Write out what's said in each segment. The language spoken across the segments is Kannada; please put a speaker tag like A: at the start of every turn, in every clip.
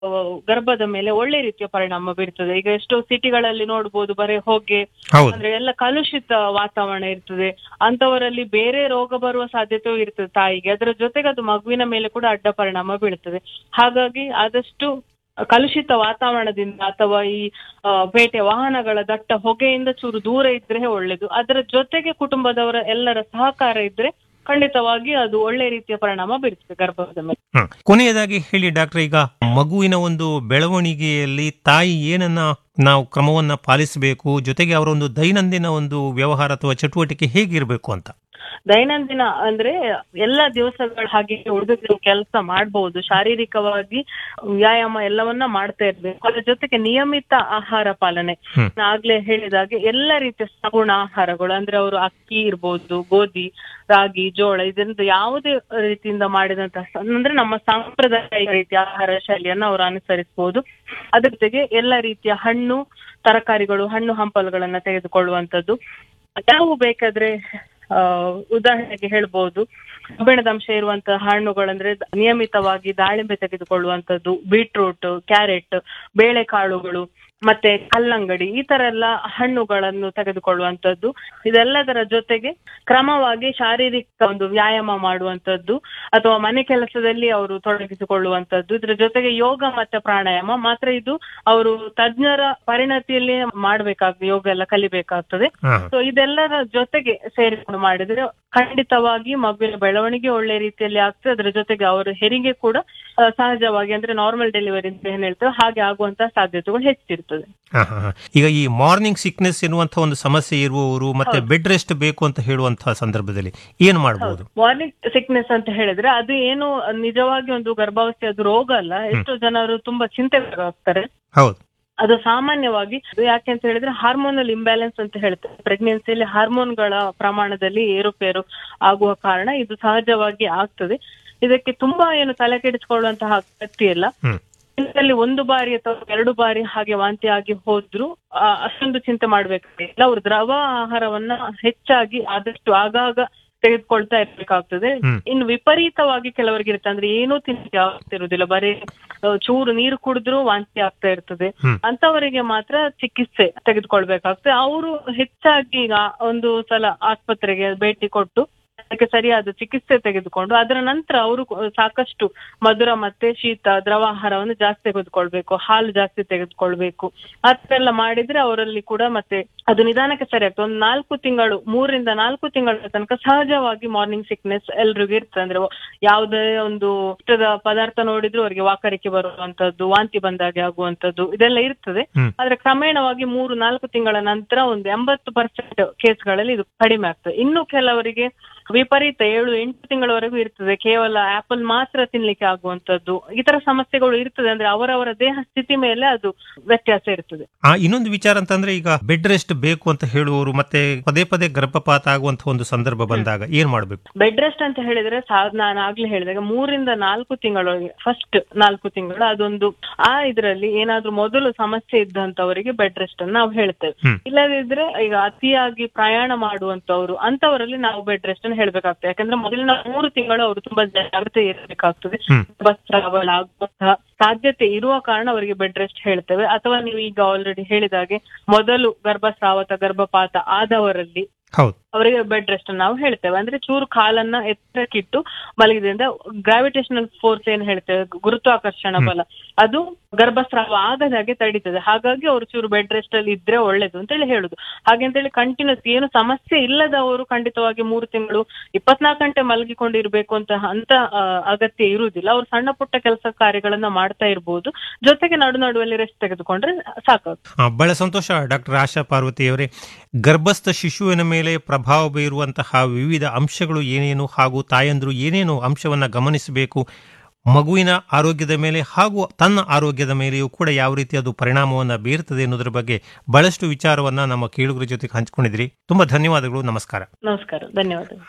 A: ಆ, ಗರ್ಭದ ಮೇಲೆ ಒಳ್ಳೆ ರೀತಿಯ ಪರಿಣಾಮ ಬೀರ್ತದೆ ಈಗ ಎಷ್ಟೋ ಸಿಟಿಗಳಲ್ಲಿ ನೋಡ್ಬೋದು ಬರೀ ಹೊಗೆ
B: ಹೌದು
A: ಅಂದ್ರೆ ಎಲ್ಲ ಕಲುಷಿತ ವಾತಾವರಣ ಇರ್ತದೆ ಅಂತವರಲ್ಲಿ ಬೇರೆ ರೋಗ ಬರುವ ಸಾಧ್ಯತೆಯೂ ಇರ್ತದೆ ತಾಯಿಗೆ ಅದರ ಜೊತೆಗೆ ಅದು ಮಗುವಿನ ಮೇಲೆ ಕೂಡ ಅಡ್ಡ ಪರಿಣಾಮ ಬೀಳ್ತದೆ ಹಾಗಾಗಿ ಆದಷ್ಟು ಕಲುಷಿತ ವಾತಾವರಣದಿಂದ ಅಥವಾ ಈ ಆ, ಪೇಟೆ ವಾಹನಗಳ ದಟ್ಟ ಹೊಗೆಯಿಂದ ಚೂರು ದೂರ ಇದ್ರೆ ಒಳ್ಳೇದು ಅದರ ಜೊತೆಗೆ ಕುಟುಂಬದವರ ಎಲ್ಲರ ಸಹಕಾರ ಇದ್ರೆ ಖಂಡಿತವಾಗಿ ಅದು ಒಳ್ಳೆ ರೀತಿಯ ಪರಿಣಾಮ ಬೀರ್ತದೆ ಗರ್ಭದ ಮೇಲೆ
B: ಹ್ಮ್. ಕೊನೆಯದಾಗಿ ಹೇಳಿ ಡಾಕ್ಟರ್ ಈಗ ಮಗುವಿನ ಒಂದು ಬೆಳವಣಿಗೆಯಲ್ಲಿ ತಾಯಿ ಏನನ್ನ ನಾವು ಕ್ರಮವನ್ನ ಪಾಲಿಸಬೇಕು ಜೊತೆಗೆ ಅವರ ಒಂದು ದೈನಂದಿನ ಒಂದು ವ್ಯವಹಾರ ಅಥವಾ ಚಟುವಟಿಕೆ ಹೇಗಿರಬೇಕು ಅಂತ
A: ದೈನಂದಿನ ಅಂದ್ರೆ ಎಲ್ಲ ದಿವಸಗಳ ಹಾಗೆ ಉಳಿದ ಕೆಲಸ ಮಾಡಬಹುದು ಶಾರೀರಿಕವಾಗಿ ವ್ಯಾಯಾಮ ಎಲ್ಲವನ್ನ ಮಾಡ್ತಾ ಇರ್ಬೇಕು ಅದ್ರ ಜೊತೆಗೆ ನಿಯಮಿತ ಆಹಾರ ಪಾಲನೆ
B: ಹ್ಮ್.
A: ನಾ ಆಗ್ಲೇ ಹೇಳಿದಾಗೆ ಎಲ್ಲ ರೀತಿಯ ಸಗುಣ ಆಹಾರಗಳು ಅಂದ್ರೆ ಅವರು ಅಕ್ಕಿ ಇರ್ಬೋದು ಗೋಧಿ ರಾಗಿ ಜೋಳ ಇದರಿಂದ ಯಾವುದೇ ರೀತಿಯಿಂದ ಮಾಡಿದಂತಹ ಸ- ಅಂದ್ರೆ ನಮ್ಮ ಸಾಂಪ್ರದಾಯಿಕ ರೀತಿಯ ಆಹಾರ ಶೈಲಿಯನ್ನ ಅವರು ಅನುಸರಿಸಬಹುದು ಅದ್ರ ಜೊತೆಗೆ ಎಲ್ಲ ರೀತಿಯ ಹಣ್ಣು ತರಕಾರಿಗಳು ಹಣ್ಣು ಹಂಪಲುಗಳನ್ನ ತೆಗೆದುಕೊಳ್ಳುವಂತದ್ದು ನಾವು ಬೇಕಾದ್ರೆ ಆ ಉದಾಹರಣೆಗೆ ಹೇಳ್ಬೋದು ಕಬ್ಬಿಣದ ಅಂಶ ಇರುವಂತಹ ಹಣ್ಣುಗಳಂದ್ರೆ ನಿಯಮಿತವಾಗಿ ದಾಳಿಂಬೆ ತೆಗೆದುಕೊಳ್ಳುವಂತದ್ದು ಬೀಟ್ರೂಟ್ ಕ್ಯಾರೆಟ್ ಬೇಳೆಕಾಳುಗಳು ಮತ್ತೆ ಕಲ್ಲಂಗಡಿ ಈ ತರ ಎಲ್ಲ ಹಣ್ಣುಗಳನ್ನು ತೆಗೆದುಕೊಳ್ಳುವಂತದ್ದು ಇದೆಲ್ಲದರ ಜೊತೆಗೆ ಕ್ರಮವಾಗಿ ಶಾರೀರಿಕ ಒಂದು ವ್ಯಾಯಾಮ ಮಾಡುವಂತದ್ದು ಅಥವಾ ಮನೆ ಕೆಲಸದಲ್ಲಿ ಅವರು ತೊಡಗಿಸಿಕೊಳ್ಳುವಂತದ್ದು ಇದ್ರ ಜೊತೆಗೆ ಯೋಗ ಮತ್ತೆ ಪ್ರಾಣಾಯಾಮ ಮಾತ್ರ ಇದು ಅವರು ತಜ್ಞರ ಪರಿಣತಿಯಲ್ಲಿ ಮಾಡ್ಬೇಕಾಗ್ತದೆ ಯೋಗ ಎಲ್ಲ ಕಲಿಬೇಕಾಗ್ತದೆ
B: ಹಾ.
A: ಸೊ ಇದೆಲ್ಲರ ಜೊತೆಗೆ ಸೇರಿಕೊಂಡು ಮಾಡಿದ್ರೆ ಖಂಡಿತವಾಗಿ ಮಗುವಿನ ಬೆಳವಣಿಗೆ ಒಳ್ಳೆ ರೀತಿಯಲ್ಲಿ ಆಗ್ತದೆ ಅದರ ಜೊತೆಗೆ ಅವರ ಹೆರಿಗೆ ಕೂಡ ಆ, ಸಹಜವಾಗಿ ಅಂದ್ರೆ ನಾರ್ಮಲ್ ಡೆಲಿವರಿ ಅಂತ ಏನ್ ಹೇಳ್ತೇವೆ ಹಾಗೆ ಆಗುವಂತಹ ಸಾಧ್ಯತೆಗಳು ಹೆಚ್ಚಿರ್ತದೆ
B: ಹಾ, ಹಾ, ಹಾ. ಈಗ ಈ ಮಾರ್ನಿಂಗ್ ಸಿಕ್ನೆಸ್ ಎನ್ನುವಂತ ಒಂದು ಸಮಸ್ಯೆ ಇರುವವರು ಮತ್ತೆ ಬೆಡ್ ರೆಸ್ಟ್ ಬೇಕು ಅಂತ ಹೇಳುವಂತಹ ಸಂದರ್ಭದಲ್ಲಿ ಏನ್ ಮಾಡಬಹುದು
A: ಮಾರ್ನಿಂಗ್ ಸಿಕ್ನೆಸ್ ಅಂತ ಹೇಳಿದ್ರೆ ಅದು ಏನು ನಿಜವಾಗಿ ಒಂದು ಗರ್ಭಾವಸ್ಥೆ ಅದು ರೋಗ ಅಲ್ಲ ಎಷ್ಟೋ ಜನರು ತುಂಬಾ ಚಿಂತೆಗಾಗ್ತಾರೆ
B: ಹೌದು
A: ಅದು ಸಾಮಾನ್ಯವಾಗಿ ಅದು ಯಾಕೆ ಅಂತ ಹೇಳಿದ್ರೆ ಹಾರ್ಮೋನಲ್ ಇಂಬ್ಯಾಲೆನ್ಸ್ ಅಂತ ಹೇಳ್ತಾರೆ ಪ್ರೆಗ್ನೆನ್ಸಿಯಲ್ಲಿ ಹಾರ್ಮೋನ್ಗಳ ಪ್ರಮಾಣದಲ್ಲಿ ಏರುಪೇರು ಆಗುವ ಕಾರಣ ಇದು ಸಹಜವಾಗಿ ಆಗ್ತದೆ ಇದಕ್ಕೆ ತುಂಬಾ ಏನು ತಲೆ ಕೆಡಿಸಿಕೊಳ್ಳುವಂತಹ ಅಗತ್ಯ ಇಲ್ಲ
B: ಹ್ಮ್
A: ದಿನದಲ್ಲಿ ಒಂದು ಬಾರಿ ಅಥವಾ ಎರಡು ಬಾರಿ ಹಾಗೆ ವಾಂತಿ ಆಗಿ ಹೋದ್ರು ಆ, ಅಷ್ಟೊಂದು ಚಿಂತೆ ಮಾಡ್ಬೇಕಾಗಿಲ್ಲ ಅವ್ರು ದ್ರವ ಆಹಾರವನ್ನ ಹೆಚ್ಚಾಗಿ ಆದಷ್ಟು ಆಗಾಗ ತೆಗೆದುಕೊಳ್ತಾ ಇರ್ಬೇಕಾಗ್ತದೆ
B: ಹ್ಮ್.
A: ಇನ್ನು ವಿಪರೀತವಾಗಿ ಕೆಲವರಿಗೆ ಇರುತ್ತೆ ಅಂದ್ರೆ ಏನೂ ತಿನ್ಲಿಕ್ಕೆ ಆಗ್ತಿರುವುದಿಲ್ಲ ಬರೀ ಆ, ಚೂರು ನೀರು ಕುಡಿದ್ರು ವಾಂತಿ ಆಗ್ತಾ ಇರ್ತದೆ
B: ಹ್ಮ್.
A: ಅಂತವರಿಗೆ ಮಾತ್ರ ಚಿಕಿತ್ಸೆ ತೆಗೆದುಕೊಳ್ಬೇಕಾಗ್ತದೆ ಅವರು ಹೆಚ್ಚಾಗಿ ಈಗ ಒಂದು ಸಲ ಆಸ್ಪತ್ರೆಗೆ ಭೇಟಿ ಕೊಟ್ಟು ಅದಕ್ಕೆ ಸರಿಯಾದ ಚಿಕಿತ್ಸೆ ತೆಗೆದುಕೊಂಡು ಅದರ ನಂತರ ಅವರು ಸಾಕಷ್ಟು ಮಧುರ ಮತ್ತೆ ಶೀತ ದ್ರವಾಹಾರವನ್ನು ಜಾಸ್ತಿ ತೆಗೆದುಕೊಳ್ಬೇಕು ಹಾಲು ಜಾಸ್ತಿ ತೆಗೆದುಕೊಳ್ಬೇಕು ಆ ತರ ಎಲ್ಲ ಮಾಡಿದ್ರೆ ಅವರಲ್ಲಿ ಕೂಡ ಮತ್ತೆ ಅದು ನಿಧಾನಕ್ಕೆ ಸರಿ ಆಗ್ತದೆ ಒಂದು ನಾಲ್ಕು ತಿಂಗಳು ಮೂರರಿಂದ ನಾಲ್ಕು ತಿಂಗಳ ತನಕ ಸಹಜವಾಗಿ ಮಾರ್ನಿಂಗ್ ಸಿಕ್ನೆಸ್ ಎಲ್ರಿಗೂ ಇರ್ತದೆ ಅಂದ್ರೆ ಯಾವುದೇ ಒಂದು ಇಷ್ಟದ ಪದಾರ್ಥ ನೋಡಿದ್ರು ಅವರಿಗೆ ವಾಕರಿಕೆ ಬರುವಂತದ್ದು ವಾಂತಿ ಬಂದಾಗೆ ಆಗುವಂತದ್ದು ಇದೆಲ್ಲ ಇರ್ತದೆ
B: ಹ್ಮ್.
A: ಆದ್ರೆ ಕ್ರಮೇಣವಾಗಿ ಮೂರು ನಾಲ್ಕು ತಿಂಗಳ ನಂತರ ಒಂದು ಎಂಬತ್ತು ಪರ್ಸೆಂಟ್ ಕೇಸ್ಗಳಲ್ಲಿ ಇದು ಕಡಿಮೆ ಆಗ್ತದೆ ಇನ್ನು ಕೆಲವರಿಗೆ ವಿಪರೀತ ಏಳು ಎಂಟು ತಿಂಗಳವರೆಗೂ ಇರ್ತದೆ ಕೇವಲ ಆಪಲ್ ಮಾತ್ರ ತಿನ್ಲಿಕ್ಕೆ ಆಗುವಂತದ್ದು ಈ ತರ ಸಮಸ್ಯೆಗಳು ಇರ್ತದೆ ಅಂದ್ರೆ ಅವರವರ ದೇಹ ಸ್ಥಿತಿ ಮೇಲೆ ಅದು ವ್ಯತ್ಯಾಸ ಇರ್ತದೆ
B: ಆ ಇನ್ನೊಂದು ವಿಚಾರ ಅಂತಂದ್ರೆ ಈಗ ಬೆಡ್ ರೆಸ್ಟ್ ಬೇಕು ಅಂತ ಹೇಳುವವರು ಮತ್ತೆ ಪದೇ ಪದೇ ಗರ್ಭಪಾತ ಆಗುವಂತಹ ಒಂದು ಸಂದರ್ಭ ಬಂದಾಗ ಏನ್ ಮಾಡ್ಬೇಕು
A: ಬೆಡ್ ರೆಸ್ಟ್ ಅಂತ ಹೇಳಿದ್ರೆ ಸಾ- ನಾನು ಆಗ್ಲೇ ಹೇಳಿದಾಗ ಮೂರಿಂದ ನಾಲ್ಕು ತಿಂಗಳೊಳಗೆ ಫಸ್ಟ್ ನಾಲ್ಕು ತಿಂಗಳು ಅದೊಂದು ಆ ಇದ್ರಲ್ಲಿ ಏನಾದ್ರೂ ಮೊದಲು ಸಮಸ್ಯೆ ಇದ್ದಂತವರಿಗೆ ಬೆಡ್ ರೆಸ್ಟ್ ಅನ್ನು ನಾವು ಹೇಳ್ತೇವೆ
B: ಹ್ಮ್.
A: ಇಲ್ಲದಿದ್ರೆ ಈಗ ಅತಿಯಾಗಿ ಪ್ರಯಾಣ ಮಾಡುವಂತವ್ರು ಅಂತವರಲ್ಲಿ ನಾವು ಬೆಡ್ ರೆಸ್ಟ್ ಅನ್ನು ಹೇಳ್ಬೇಕಾಗ್ತದೆ ಯಾಕಂದ್ರೆ ಮೊದಲಿನ ಮೂರು ತಿಂಗಳು ಅವರು ತುಂಬಾ ಜಾಗ್ರತೆ ಇರಬೇಕಾಗ್ತದೆ
B: ಹ್ಮ್.
A: ಗರ್ಭಸ್ರಾವ ಆಗುವಂತಹ ಸಾಧ್ಯತೆ ಇರುವ ಕಾರಣ ಅವರಿಗೆ ಬೆಡ್ ರೆಸ್ಟ್ ಹೇಳ್ತೇವೆ ಅಥವಾ ನೀವು ಈಗ ಆಲ್ರೆಡಿ ಹೇಳಿದಾಗೆ ಮೊದಲು ಗರ್ಭಸ್ರಾವ ಅಥವಾ ಗರ್ಭಪಾತ ಆದವರಲ್ಲಿ
B: ಹೌದು
A: ಅವರಿಗೆ ಬೆಡ್ ರೆಸ್ಟ್ ನಾವು ಹೇಳ್ತೇವೆ ಅಂದ್ರೆ ಚೂರು ಕಾಲನ್ನ ಎತ್ತರಕ್ಕಿಟ್ಟು ಮಲಗಿದ್ರಿಂದ ಗ್ರಾವಿಟೇಷನಲ್ ಫೋರ್ಸ್ ಏನ್ ಹೇಳ್ತೇವೆ ಗುರುತ್ವಾಕರ್ಷಣ ಬಲ ಅದು ಗರ್ಭಸ್ರಾವ ಆಗದಾಗೆ ತಡೀತದೆ ಹಾಗಾಗಿ ಅವರು ಚೂರು ಬೆಡ್ ರೆಸ್ಟ್ ಅಲ್ಲಿ ಇದ್ರೆ ಒಳ್ಳೇದು ಅಂತ ಹೇಳಿ ಹೇಳುದು ಹಾಗೆ ಅಂತ ಹೇಳಿ ಕಂಟಿನ್ಯೂಸ್ ಏನು ಸಮಸ್ಯೆ ಇಲ್ಲದವರು ಖಂಡಿತವಾಗಿ ಮೂರು ತಿಂಗಳು ಇಪ್ಪತ್ನಾಲ್ಕು ಗಂಟೆ ಮಲಗಿಕೊಂಡಿರ್ಬೇಕು ಅಂತ ಅಂತ ಆ, ಅಗತ್ಯ ಇರುವುದಿಲ್ಲ ಅವ್ರು ಸಣ್ಣ ಪುಟ್ಟ ಕೆಲಸ ಕಾರ್ಯಗಳನ್ನ ಮಾಡ್ತಾ ಇರ್ಬೋದು ಜೊತೆಗೆ ನಡು ನಡುವಲ್ಲಿ ರೆಸ್ಟ್ ತೆಗೆದುಕೊಂಡ್ರೆ ಸಾಕಾಗ್ತದೆ
B: ಆ, ಬಹಳ ಸಂತೋಷ ಡಾಕ್ಟರ್ ಆಶಾ ಪಾರ್ವತಿಯವರೇ ಗರ್ಭಸ್ಥ ಶಿಶುವಿನ ಮೇಲೆ ಪ್ರಭಾವ ಬೀರುವಂತಹ ವಿವಿಧ ಅಂಶಗಳು ಏನೇನು ಹಾಗೂ ತಾಯಂದ್ರು ಏನೇನು ಅಂಶವನ್ನ ಗಮನಿಸಬೇಕು ಮಗುವಿನ ಆರೋಗ್ಯದ ಮೇಲೆ ಹಾಗೂ ತನ್ನ ಆರೋಗ್ಯದ ಮೇಲೆಯೂ ಕೂಡ ಯಾವ ರೀತಿ ಅದು ಪರಿಣಾಮವನ್ನ ಬೀರ್ತದೆ ಅನ್ನೋದ್ರ ಬಗ್ಗೆ ಬಹಳಷ್ಟು ವಿಚಾರವನ್ನ ನಮ್ಮ ಕೇಳುಗರ ಜೊತೆಗೆ ಹಂಚಿಕೊಂಡಿದ್ರಿ ತುಂಬಾ ಧನ್ಯವಾದಗಳು ನಮಸ್ಕಾರ
A: ನಮಸ್ಕಾರ ಧನ್ಯವಾದಗಳು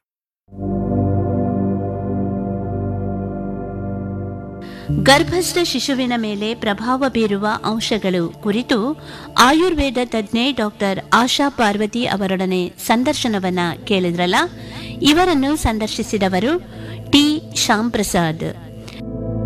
C: ಗರ್ಭಸ್ಥ ಶಿಶುವಿನ ಮೇಲೆ ಪ್ರಭಾವ ಬೀರುವ ಅಂಶಗಳು ಕುರಿತು ಆಯುರ್ವೇದ ತಜ್ಞೆ ಡಾಕ್ಟರ್ ಆಶಾ ಪಾರ್ವತಿ ಅವರೊಡನೆ ಸಂದರ್ಶನವನ್ನ ಕೇಳಿದ್ರಲ್ಲ ಇವರನ್ನು ಸಂದರ್ಶಿಸಿದವರು ಟಿ ಶ್ಯಾಮ್ ಪ್ರಸಾದ್